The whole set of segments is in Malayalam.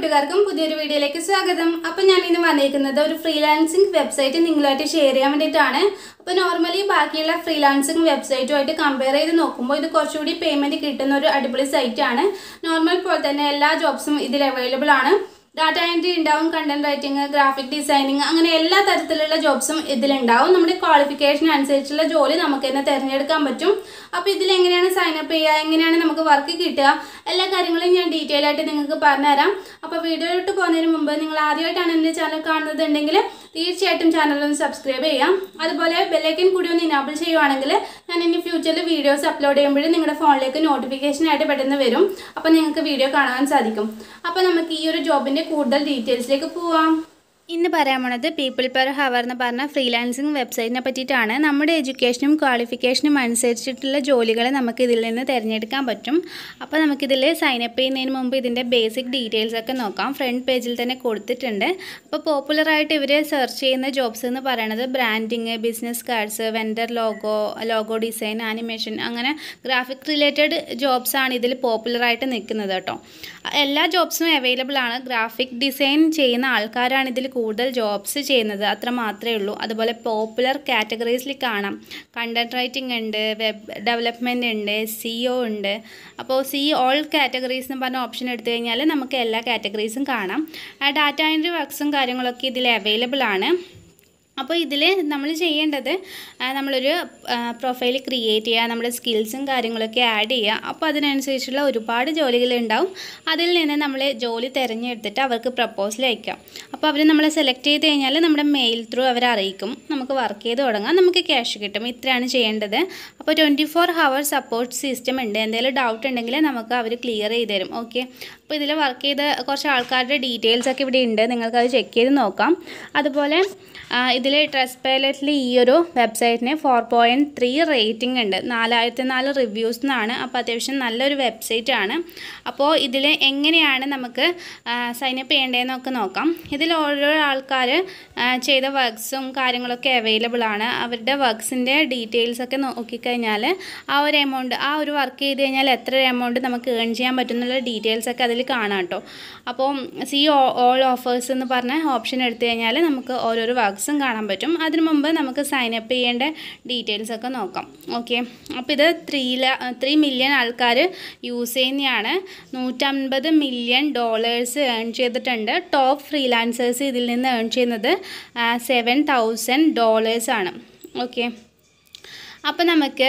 കൂട്ടുകാർക്കും പുതിയൊരു വീഡിയോയിലേക്ക് സ്വാഗതം അപ്പോൾ ഞാൻ ഇന്ന് വന്നിരിക്കുന്നത് ഒരു ഫ്രീലാൻസിങ് വെബ്സൈറ്റ് നിങ്ങളുമായിട്ട് ഷെയർ ചെയ്യാൻ വേണ്ടിയിട്ടാണ് അപ്പോൾ നോർമലി ബാക്കിയുള്ള ഫ്രീലാൻസിങ് വെബ്സൈറ്റുമായിട്ട് കമ്പയർ ചെയ്ത് നോക്കുമ്പോൾ ഇത് കുറച്ചുകൂടി പേയ്മെൻറ്റ് കിട്ടുന്ന ഒരു അടിപൊളി സൈറ്റാണ് നോർമൽ പോലെ തന്നെ എല്ലാ ജോബ്സും ഇതിൽ അവൈലബിൾ ആണ് ഡാറ്റ എൻട്രി ഉണ്ടാവും കണ്ടന്റ് റൈറ്റിംഗ് ഗ്രാഫിക് ഡിസൈനിങ് അങ്ങനെ എല്ലാ തരത്തിലുള്ള ജോബ്സും ഇതിലുണ്ടാവും നമ്മുടെ ക്വാളിഫിക്കേഷൻ അനുസരിച്ചുള്ള ജോലി നമുക്ക് തന്നെ തിരഞ്ഞെടുക്കാൻ പറ്റും അപ്പോൾ ഇതിൽ എങ്ങനെയാണ് സൈൻ അപ്പ് ചെയ്യുക എങ്ങനെയാണ് നമുക്ക് വർക്ക് കിട്ടുക എല്ലാ കാര്യങ്ങളും ഞാൻ ഡീറ്റെയിൽ ആയിട്ട് നിങ്ങൾക്ക് പറഞ്ഞുതരാം അപ്പോൾ വീഡിയോയിലോട്ട് പോകുന്നതിന് മുമ്പ് നിങ്ങൾ ആദ്യമായിട്ടാണ് എൻ്റെ ചാനൽ കാണുന്നതുണ്ടെങ്കിൽ തീർച്ചയായിട്ടും ചാനൽ ഒന്ന് സബ്സ്ക്രൈബ് ചെയ്യാം അതുപോലെ ബെല്ലൈക്കൻ കൂടി ഒന്ന് ഇനാബിൾ ചെയ്യുവാണെങ്കിൽ ഞാൻ ഇനി ഫ്യൂച്ചറിൽ വീഡിയോസ് അപ്ലോഡ് ചെയ്യുമ്പോൾ നിങ്ങളുടെ ഫോണിലേക്ക് നോട്ടിഫിക്കേഷൻ ആയിട്ട് പെട്ടെന്ന് വരും അപ്പോൾ നിങ്ങൾക്ക് വീഡിയോ കാണാൻ സാധിക്കും അപ്പോൾ നമുക്ക് ഈ ഒരു ജോബിൻ്റെ കൂടുതൽ ഡീറ്റെയിൽസിലേക്ക് പോവാം ഇന്ന് പറയാൻ പോണത് പീപ്പിൾ പെർ ഹവർ എന്ന് പറഞ്ഞ ഫ്രീലാൻസിങ് വെബ്സൈറ്റിനെ പറ്റിയിട്ടാണ് നമ്മുടെ എഡ്യൂക്കേഷനും ക്വാളിഫിക്കേഷനും അനുസരിച്ചിട്ടുള്ള ജോലികൾ നമുക്ക് ഇതിൽ നിന്ന് തിരഞ്ഞെടുക്കാൻ പറ്റും അപ്പോൾ നമുക്കിതിൽ സൈനപ്പ് ചെയ്യുന്നതിന് മുമ്പ് ഇതിൻ്റെ ബേസിക് ഡീറ്റെയിൽസ് ഒക്കെ നോക്കാം ഫ്രണ്ട് പേജിൽ തന്നെ കൊടുത്തിട്ടുണ്ട് അപ്പോൾ പോപ്പുലറായിട്ട് ഇവർ സെർച്ച് ചെയ്യുന്ന ജോബ്സ് എന്ന് പറയുന്നത് branding business cards vendor logo logo design animation അങ്ങനെ ഗ്രാഫിക് റിലേറ്റഡ് ജോബ്സ് ആണ് ഇതിൽ പോപ്പുലറായിട്ട് നിൽക്കുന്നത് കേട്ടോ എല്ലാ ജോബ്സും അവൈലബിൾ ആണ് ഗ്രാഫിക് ഡിസൈൻ ചെയ്യുന്ന ആൾക്കാരാണ് ഇതിൽ കൂടുതൽ ജോബ്സ് ചെയ്യുന്നത് അത്ര മാത്രമേ ഉള്ളൂ അതുപോലെ പോപ്പുലർ കാറ്റഗറീസിൽ കാണാം കണ്ടന്റ് റൈറ്റിംഗ് ഉണ്ട് വെബ് ഡെവലപ്മെൻറ്റ് ഉണ്ട് സി ഒ ഉണ്ട് അപ്പോൾ സി ഓൾ കാറ്റഗറീസ് എന്ന് പറഞ്ഞ ഓപ്ഷൻ എടുത്തു കഴിഞ്ഞാൽ നമുക്ക് എല്ലാ കാറ്റഗറീസും കാണാം ഡാറ്റ എൻട്രി വർക്ക്സും കാര്യങ്ങളൊക്കെ ഇതിൽ അവൈലബിൾ ആണ് അപ്പോൾ ഇതിൽ നമ്മൾ ചെയ്യേണ്ടത് ആ, നമ്മളൊരു പ്രൊഫൈൽ ക്രിയേറ്റ് ചെയ്യുക നമ്മുടെ സ്കിൽസും കാര്യങ്ങളൊക്കെ ആഡ് ചെയ്യുക അപ്പോൾ അതിനനുസരിച്ചുള്ള ഒരുപാട് ജോലികളുണ്ടാവും അതിൽ നിന്ന് നമ്മൾ ജോലി തിരഞ്ഞെടുത്തിട്ട് അവർക്ക് പ്രപ്പോസൽ അയക്കാം അപ്പോൾ അവർ നമ്മളെ സെലക്ട് ചെയ്ത് കഴിഞ്ഞാൽ നമ്മുടെ മെയിൽ ത്രൂ അവർ അറിയിക്കും നമുക്ക് വർക്ക് ചെയ്ത് തുടങ്ങാം നമുക്ക് ക്യാഷ് കിട്ടും ഇത്രയാണ് ചെയ്യേണ്ടത് അപ്പോൾ twenty four hour support system ഉണ്ട് എന്തെങ്കിലും ഡൗട്ട് ഉണ്ടെങ്കിൽ നമുക്ക് അവർ ക്ലിയർ ചെയ്ത് തരും ഓക്കെ അപ്പോൾ ഇതിൽ വർക്ക് ചെയ്ത കുറച്ച് ആൾക്കാരുടെ ഡീറ്റെയിൽസ് ഒക്കെ ഇവിടെ ഉണ്ട് നിങ്ങൾക്കത് ചെക്ക് ചെയ്ത് നോക്കാം അതുപോലെ ഇതിൽ ട്രസ്റ്റ് പൈലറ്റിൽ ഈ ഒരു വെബ്സൈറ്റിന് ഫോർ പോയിൻറ്റ് ത്രീ റേറ്റിംഗ് ഉണ്ട് നാലായിരത്തി നാല് റിവ്യൂസ് എന്നാണ് അപ്പോൾ അത്യാവശ്യം നല്ലൊരു വെബ്സൈറ്റ് ആണ് അപ്പോൾ ഇതിൽ എങ്ങനെയാണ് നമുക്ക് സൈനപ്പ് ചെയ്യേണ്ടതെന്നൊക്കെ നോക്കാം ഇതിൽ ഓരോ ആൾക്കാർ ചെയ്ത വർക്ക്സും കാര്യങ്ങളൊക്കെ അവൈലബിൾ ആണ് അവരുടെ വർക്ക്സിൻ്റെ ഡീറ്റെയിൽസ് ഒക്കെ നോക്കിക്കഴിഞ്ഞാൽ ആ ഒരു എമൗണ്ട് ആ ഒരു വർക്ക് ചെയ്ത് കഴിഞ്ഞാൽ എത്ര എമൗണ്ട് നമുക്ക് ഏൺ ചെയ്യാൻ പറ്റുന്നുള്ള ഡീറ്റെയിൽസ് ഒക്കെ അതിൽ കാണാം കേട്ടോ അപ്പോൾ സി ഓൾ ഓഫേഴ്സ് എന്ന് പറഞ്ഞ ഓപ്ഷൻ എടുത്തു കഴിഞ്ഞാൽ നമുക്ക് ഓരോരോ വർക്ക്സും കാണാൻ പറ്റും അതിനു മുമ്പ് നമുക്ക് സൈൻ അപ്പ് ചെയ്യേണ്ട ഡീറ്റെയിൽസ് ഒക്കെ നോക്കാം ഓക്കെ അപ്പോൾ ഇത് ത്രീ ലാ ത്രീ മില്യൺ ആൾക്കാർ യൂസ് ചെയ്യുന്നതാണ് നൂറ്റമ്പത് മില്യൺ ഡോളേഴ്സ് ഏൺ ചെയ്തിട്ടുണ്ട് ടോപ്പ് ഫ്രീലാൻസേഴ്സ് ഇതിൽ നിന്ന് ഏൺ ചെയ്യുന്നത് സെവൻ തൗസൻഡ് ഡോളേഴ്സാണ് ഓക്കെ അപ്പോൾ നമുക്ക്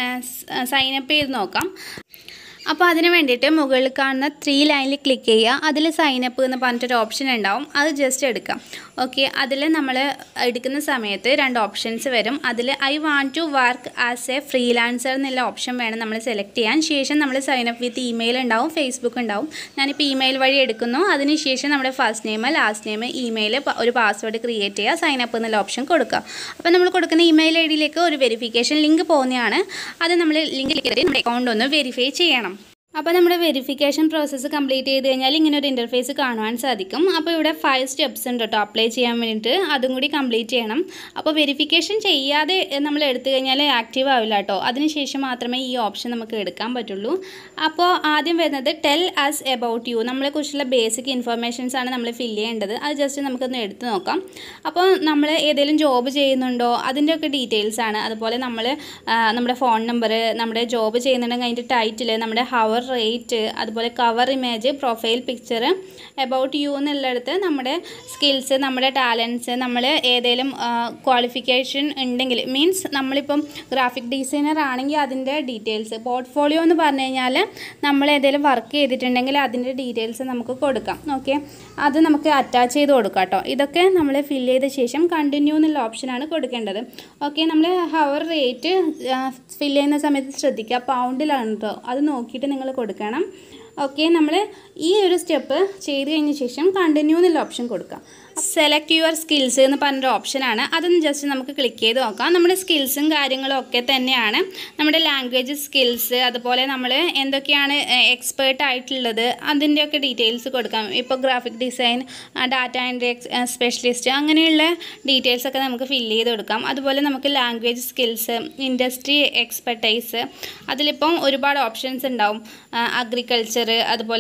സൈൻ അപ്പ് ചെയ്ത് നോക്കാം അപ്പോൾ അതിന് വേണ്ടിയിട്ട് മുകളിൽ കാണുന്ന ത്രീ ലൈനിൽ ക്ലിക്ക് ചെയ്യുക അതിൽ സൈനപ്പ് എന്ന് പറഞ്ഞിട്ടൊരു ഓപ്ഷൻ ഉണ്ടാവും അത് ജസ്റ്റ് എടുക്കാം ഓക്കെ അതിൽ നമ്മൾ എടുക്കുന്ന സമയത്ത് രണ്ട് ഓപ്ഷൻസ് വരും അതിൽ I want to work as a freelancer എന്നുള്ള ഓപ്ഷൻ വേണം നമ്മൾ സെലക്ട് ചെയ്യാൻ ശേഷം നമ്മൾ സൈനപ്പ് വിത്ത് ഇമെയിൽ ഉണ്ടാവും ഫേസ്ബുക്ക് ഉണ്ടാവും ഞാനിപ്പോൾ ഇമെയിൽ വഴി എടുക്കുന്നു അതിനുശേഷം നമ്മുടെ first name last name email ഒരു പാസ്വേഡ് ക്രിയേറ്റ് ചെയ്യുക സൈനപ്പ് എന്നുള്ള ഓപ്ഷൻ കൊടുക്കുക അപ്പോൾ നമ്മൾ കൊടുക്കുന്ന ഇമെയിൽ ഐ ഡിയിലേക്ക് ഒരു വെരിഫിക്കേഷൻ ലിങ്ക് പോകുന്നതാണ് അത് നമ്മൾ ലിങ്ക് ചെയ്ത് നമ്മുടെ അക്കൗണ്ട് ഒന്ന് വെരിഫൈ ചെയ്യണം അപ്പോൾ നമ്മുടെ വെരിഫിക്കേഷൻ പ്രോസസ്സ് കംപ്ലീറ്റ് ചെയ്ത് കഴിഞ്ഞാൽ ഇങ്ങനെ ഒരു ഇൻ്റർഫേസ് കാണുവാൻ സാധിക്കും അപ്പോൾ ഇവിടെ ഫൈവ് സ്റ്റെപ്സ് ഉണ്ട് കേട്ടോ അപ്ലൈ ചെയ്യാൻ വേണ്ടിയിട്ട് അതും കൂടി കംപ്ലീറ്റ് ചെയ്യണം അപ്പോൾ വെരിഫിക്കേഷൻ ചെയ്യാതെ നമ്മൾ എടുത്തു കഴിഞ്ഞാൽ ആക്റ്റീവ് ആവില്ല കേട്ടോ അതിനുശേഷം മാത്രമേ ഈ ഓപ്ഷൻ നമുക്ക് എടുക്കാൻ പറ്റുള്ളൂ അപ്പോൾ ആദ്യം വരുന്നത് ടെൽ അസ് എബൌട്ട് യു നമ്മളെക്കുറിച്ചുള്ള ബേസിക് ഇൻഫർമേഷൻസ് ആണ് നമ്മൾ ഫില്ല് ചെയ്യേണ്ടത് അത് ജസ്റ്റ് നമുക്കൊന്ന് എടുത്ത് നോക്കാം അപ്പോൾ നമ്മൾ ഏതെങ്കിലും ജോബ് ചെയ്യുന്നുണ്ടോ അതിൻ്റെയൊക്കെ ഡീറ്റെയിൽസ് ആണ് അതുപോലെ നമ്മൾ നമ്മുടെ ഫോൺ നമ്പർ നമ്മുടെ ജോബ് ചെയ്യുന്നുണ്ടെങ്കിൽ അതിൻ്റെ ടൈറ്റിൽ നമ്മുടെ ഹവർ റേറ്റ് അതുപോലെ cover image profile picture about you എന്നുള്ളിടത്ത് നമ്മുടെ സ്കിൽസ് നമ്മുടെ ടാലൻസ് നമ്മൾ ഏതെങ്കിലും ക്വാളിഫിക്കേഷൻ ഉണ്ടെങ്കിൽ മീൻസ് നമ്മളിപ്പം ഗ്രാഫിക് ഡിസൈനർ ആണെങ്കിൽ അതിൻ്റെ ഡീറ്റെയിൽസ് പോർട്ട്ഫോളിയോ എന്ന് പറഞ്ഞു കഴിഞ്ഞാൽ നമ്മൾ ഏതെങ്കിലും വർക്ക് ചെയ്തിട്ടുണ്ടെങ്കിൽ അതിൻ്റെ ഡീറ്റെയിൽസ് നമുക്ക് കൊടുക്കാം ഓക്കെ അത് നമുക്ക് അറ്റാച്ച് ചെയ്ത് കൊടുക്കാം കേട്ടോ ഇതൊക്കെ നമ്മൾ ഫില്ല് ചെയ്ത ശേഷം കണ്ടിന്യൂ എന്നുള്ള ഓപ്ഷനാണ് കൊടുക്കേണ്ടത് ഓക്കെ നമ്മൾ ഹവർ റേറ്റ് ഫില്ല് ചെയ്യുന്ന സമയത്ത് ശ്രദ്ധിക്കുക പൗണ്ടിലാണ് കേട്ടോ അത് നോക്കിയിട്ട് നിങ്ങൾ കൊടുക്കണം ഓക്കെ നമ്മൾ ഈ ഒരു സ്റ്റെപ്പ് ചെയ്ത് കഴിഞ്ഞ ശേഷം കണ്ടിന്യൂ എന്നുള്ള ഓപ്ഷൻ കൊടുക്കാം സെലക്ട് യുവർ സ്കിൽസ് എന്ന് പറഞ്ഞൊരു ഓപ്ഷനാണ് അതൊന്ന് ജസ്റ്റ് നമുക്ക് ക്ലിക്ക് ചെയ്ത് നോക്കാം നമ്മുടെ സ്കിൽസും കാര്യങ്ങളും ഒക്കെ തന്നെയാണ് നമ്മുടെ ലാംഗ്വേജ് സ്കിൽസ് അതുപോലെ നമ്മൾ എന്തൊക്കെയാണ് എക്സ്പേർട്ട് ആയിട്ടുള്ളത് അതിൻ്റെയൊക്കെ ഡീറ്റെയിൽസ് കൊടുക്കാം ഇപ്പോൾ graphic design data entry specialist അങ്ങനെയുള്ള ഡീറ്റെയിൽസ് ഒക്കെ നമുക്ക് ഫില്ല് ചെയ്ത് കൊടുക്കാം അതുപോലെ നമുക്ക് ലാംഗ്വേജ് സ്കിൽസ് ഇൻഡസ്ട്രി എക്സ്പെർട്ടൈസ് അതിലിപ്പം ഒരുപാട് ഓപ്ഷൻസ് ഉണ്ടാവും അഗ്രികൾച്ചർ അതുപോലെ കെമിക്കൽ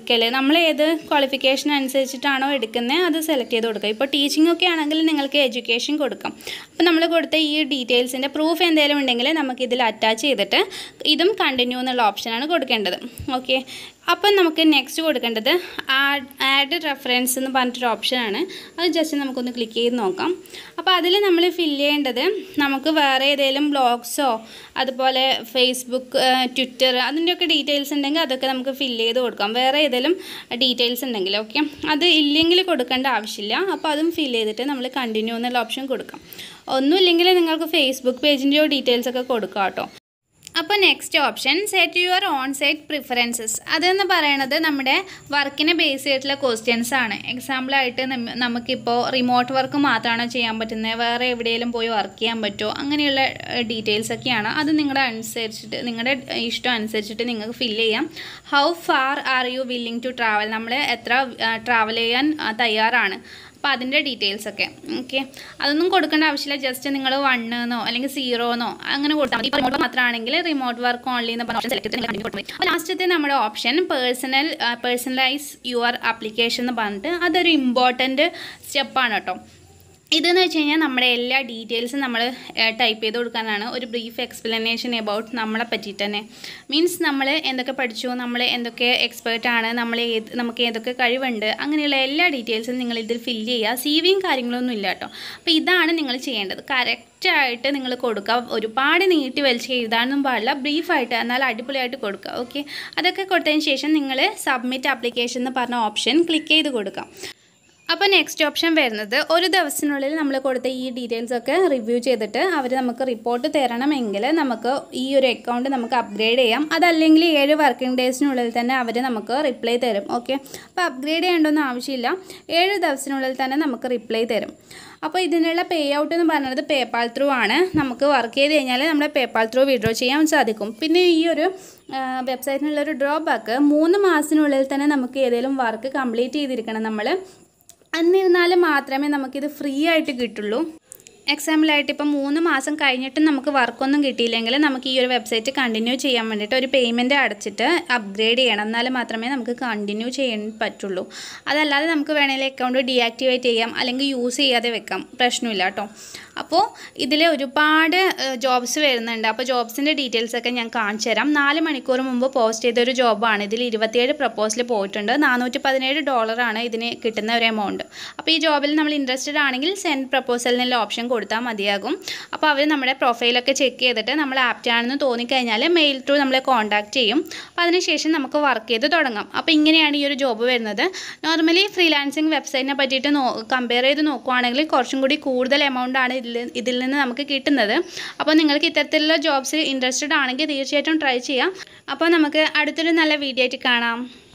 മെഡിക്കൽ നമ്മൾ ഏത് ക്വാളിഫിക്കേഷൻ അനുസരിച്ചിട്ടാണോ എടുക്കുന്നത് അത് സെലക്ട് ചെയ്ത് കൊടുക്കുക ഇപ്പോൾ ടീച്ചിങ് ഒക്കെ ആണെങ്കിൽ നിങ്ങൾക്ക് എഡ്യൂക്കേഷൻ കൊടുക്കാം അപ്പോൾ നമ്മൾ കൊടുത്ത ഈ ഡീറ്റെയിൽസിൻ്റെ പ്രൂഫ് എന്തെങ്കിലും ഉണ്ടെങ്കിൽ നമുക്ക് ഇതിൽ അറ്റാച്ച് ചെയ്തിട്ട് ഇതും കണ്ടിന്യൂ എന്നുള്ള ഓപ്ഷനാണ് കൊടുക്കേണ്ടത് ഓക്കെ അപ്പം നമുക്ക് നെക്സ്റ്റ് കൊടുക്കേണ്ടത് ആഡ് ആഡ് റെഫറൻസ് എന്ന് പറഞ്ഞിട്ടൊരു ഓപ്ഷനാണ് അത് ജസ്റ്റ് നമുക്കൊന്ന് ക്ലിക്ക് ചെയ്ത് നോക്കാം അപ്പോൾ അതിൽ നമ്മൾ ഫില്ല് ചെയ്യേണ്ടത് നമുക്ക് വേറെ ഏതെങ്കിലും ബ്ലോഗ്സോ അതുപോലെ ഫേസ്ബുക്ക് ട്വിറ്റർ അതിൻ്റെയൊക്കെ ഡീറ്റെയിൽസ് ഉണ്ടെങ്കിൽ അതൊക്കെ നമുക്ക് ഫില്ല് ചെയ്ത് കൊടുക്കാം വേറെ ഏതെങ്കിലും ഡീറ്റെയിൽസ് ഉണ്ടെങ്കിൽ ഓക്കെ അത് ഇല്ലെങ്കിൽ കൊടുക്കേണ്ട ആവശ്യമില്ല അപ്പോൾ അതും ഫില്ല് ചെയ്തിട്ട് നമ്മൾ കണ്ടിന്യൂ എന്നുള്ള ഓപ്ഷൻ കൊടുക്കാം ഒന്നുമില്ലെങ്കിൽ നിങ്ങൾക്ക് ഫേസ്ബുക്ക് പേജിൻ്റെയോ ഡീറ്റെയിൽസ് ഒക്കെ കൊടുക്കാം കേട്ടോ അപ്പോൾ next option set your on site preferences അതെന്ന് പറയണത് നമ്മുടെ വർക്കിനെ ബേസ് ചെയ്തിട്ടുള്ള ക്വസ്റ്റ്യൻസ് ആണ് എക്സാമ്പിളായിട്ട് നമുക്കിപ്പോൾ റിമോട്ട് വർക്ക് മാത്രമാണോ ചെയ്യാൻ പറ്റുന്നത് വേറെ എവിടെയെങ്കിലും പോയി വർക്ക് ചെയ്യാൻ പറ്റുമോ അങ്ങനെയുള്ള ഡീറ്റെയിൽസ് ഒക്കെയാണ് അത് നിങ്ങളുടെ അനുസരിച്ചിട്ട് നിങ്ങളുടെ ഇഷ്ടം അനുസരിച്ചിട്ട് നിങ്ങൾക്ക് ഫില്ല് ചെയ്യാം how far are you willing to travel നമ്മൾ എത്ര ട്രാവൽ ചെയ്യാൻ ആ, തയ്യാറാണ് അപ്പോൾ അതിൻ്റെ ഡീറ്റെയിൽസ് ഒക്കെ ഓക്കെ അതൊന്നും കൊടുക്കേണ്ട ആവശ്യമില്ല ജസ്റ്റ് നിങ്ങൾ വണ്ണെന്നോ അല്ലെങ്കിൽ സീറോന്നോ അങ്ങനെ കൊടുത്താൽ മതി റിമോട്ട് മാത്രമാണെങ്കിൽ റിമോട്ട് വർക്ക് ഓൺലി എന്ന് പറഞ്ഞ ഓപ്ഷൻ സെലക്ട് ചെയ്ത് നിങ്ങൾ കൊടുത്താൽ മതി അപ്പോൾ ലാസ്റ്റത്തെ നമ്മുടെ option personal personalize your application എന്ന് പറഞ്ഞിട്ട് അതൊരു ഇമ്പോർട്ടൻറ്റ് സ്റ്റെപ്പാണ് കേട്ടോ ഇതെന്ന് വെച്ച് കഴിഞ്ഞാൽ നമ്മുടെ എല്ലാ ഡീറ്റെയിൽസും നമ്മൾ ടൈപ്പ് ചെയ്ത് കൊടുക്കാനാണ് ഒരു ബ്രീഫ് എക്സ്പ്ലനേഷൻ എബൌട്ട് നമ്മളെ പറ്റിയിട്ട് തന്നെ മീൻസ് നമ്മൾ എന്തൊക്കെ പഠിച്ചു നമ്മൾ എന്തൊക്കെ എക്സ്പേർട്ടാണ് നമ്മൾ ഏത് നമുക്ക് ഏതൊക്കെ കഴിവുണ്ട് അങ്ങനെയുള്ള എല്ലാ ഡീറ്റെയിൽസും നിങ്ങൾ ഇതിൽ ഫില്ല് ചെയ്യുക സി വിയും കാര്യങ്ങളൊന്നും ഇല്ല കേട്ടോ അപ്പോൾ ഇതാണ് നിങ്ങൾ ചെയ്യേണ്ടത് കറക്റ്റായിട്ട് നിങ്ങൾ കൊടുക്കുക ഒരുപാട് നീട്ടി വലിച്ച് എഴുതാനൊന്നും പാടില്ല ബ്രീഫായിട്ട് എന്നാൽ അടിപൊളിയായിട്ട് കൊടുക്കുക ഓക്കെ അതൊക്കെ കൊടുത്തതിന് ശേഷം നിങ്ങൾ സബ്മിറ്റ് ആപ്ലിക്കേഷൻ എന്ന് പറഞ്ഞ ഓപ്ഷൻ ക്ലിക്ക് ചെയ്ത് കൊടുക്കാം അപ്പോൾ നെക്സ്റ്റ് ഓപ്ഷൻ വരുന്നത് ഒരു ദിവസത്തിനുള്ളിൽ നമ്മൾ കൊടുത്ത ഈ ഡീറ്റെയിൽസ് ഒക്കെ റിവ്യൂ ചെയ്തിട്ട് അവർ നമുക്ക് റിപ്പോർട്ട് തരണമെങ്കിൽ നമുക്ക് ഈ ഒരു അക്കൗണ്ട് നമുക്ക് അപ്ഗ്രേഡ് ചെയ്യാം അതല്ലെങ്കിൽ ഏഴ് വർക്കിംഗ് ഡേയ്സിനുള്ളിൽ തന്നെ അവർ നമുക്ക് റിപ്ലൈ തരും ഓക്കെ അപ്പോൾ അപ്ഗ്രേഡ് ചെയ്യേണ്ടൊന്നും ആവശ്യമില്ല ഏഴ് ദിവസത്തിനുള്ളിൽ തന്നെ നമുക്ക് റിപ്ലൈ തരും അപ്പോൾ ഇതിനുള്ള പേ ഔട്ട് എന്ന് പറയുന്നത് പേപ്പാൽ ത്രൂ ആണ് നമുക്ക് വർക്ക് ചെയ്ത് കഴിഞ്ഞാൽ നമ്മുടെ പേപ്പാൽ ത്രൂ വിഡ്രോ ചെയ്യാൻ സാധിക്കും പിന്നെ ഈ ഒരു വെബ്സൈറ്റിനുള്ളൊരു ഡ്രോ ബാക്ക് മൂന്ന് മാസത്തിനുള്ളിൽ തന്നെ നമുക്ക് ഏതെങ്കിലും വർക്ക് കംപ്ലീറ്റ് ചെയ്തിരിക്കണം നമ്മൾ എന്നിരുന്നാലും മാത്രമേ നമുക്കിത് ഫ്രീ ആയിട്ട് കിട്ടുള്ളൂ എക്സാമ്പിളായിട്ട് ഇപ്പം മൂന്ന് മാസം കഴിഞ്ഞിട്ടും നമുക്ക് വർക്കൊന്നും കിട്ടിയില്ലെങ്കിൽ നമുക്ക് ഈ ഒരു വെബ്സൈറ്റ് കണ്ടിന്യൂ ചെയ്യാൻ വേണ്ടിയിട്ട് ഒരു പേയ്മെൻറ്റ് അടച്ചിട്ട് അപ്ഗ്രേഡ് ചെയ്യണം എന്നാൽ മാത്രമേ നമുക്ക് കണ്ടിന്യൂ ചെയ്യാൻ പറ്റുള്ളൂ അതല്ലാതെ നമുക്ക് വേണമെങ്കിൽ അക്കൗണ്ട് ഡീആക്ടിവേറ്റ് ചെയ്യാം അല്ലെങ്കിൽ യൂസ് ചെയ്യാതെ വെക്കാം പ്രശ്നമില്ല കേട്ടോ അപ്പോൾ ഇതിൽ ഒരുപാട് ജോബ്സ് വരുന്നുണ്ട് അപ്പോൾ ജോബ്സിൻ്റെ ഡീറ്റെയിൽസ് ഒക്കെ ഞാൻ കാണിച്ചു തരാം നാല് മണിക്കൂർ മുമ്പ് പോസ്റ്റ് ചെയ്തൊരു ജോബാണ് ഇതിൽ ഇരുപത്തിയേഴ് പ്രപ്പോസൽ പോയിട്ടുണ്ട് നാനൂറ്റി പതിനേഴ് ഡോളറാണ് ഇതിന് കിട്ടുന്ന ഒരു എമൗണ്ട് അപ്പോൾ ഈ ജോബിൽ നമ്മൾ ഇൻട്രസ്റ്റഡ് ആണെങ്കിൽ സെൻഡ് പ്രപ്പോസൽ എന്നുള്ള ഓപ്ഷൻ കൊടുത്താൽ മതിയാകും അപ്പോൾ അവർ നമ്മുടെ പ്രൊഫൈലൊക്കെ ചെക്ക് ചെയ്തിട്ട് നമ്മൾ ആപ്റ്റ് ആണെന്ന് തോന്നിക്കഴിഞ്ഞാൽ മെയിൽ ത്രൂ നമ്മളെ കോൺടാക്ട് ചെയ്യും അപ്പോൾ അതിനുശേഷം നമുക്ക് വർക്ക് ചെയ്ത് തുടങ്ങാം അപ്പോൾ ഇങ്ങനെയാണ് ഈ ഒരു ജോബ് വരുന്നത് നോർമലി ഫ്രീലാൻസിങ് വെബ്സൈറ്റിനെ പറ്റിയിട്ട് നോ കമ്പയർ ചെയ്ത് നോക്കുവാണെങ്കിൽ കുറച്ചും കൂടി കൂടുതൽ എമൗണ്ട് ആണ് ഇതിൽ ഇതിൽ നിന്ന് നമുക്ക് കിട്ടുന്നത് അപ്പോൾ നിങ്ങൾക്ക് ഇത്തരത്തിലുള്ള ജോബ്സ് ഇൻട്രസ്റ്റഡ് ആണെങ്കിൽ തീർച്ചയായിട്ടും ട്രൈ ചെയ്യാം അപ്പോൾ നമുക്ക് അടുത്തൊരു നല്ല വീഡിയോ ആയിട്ട് കാണാം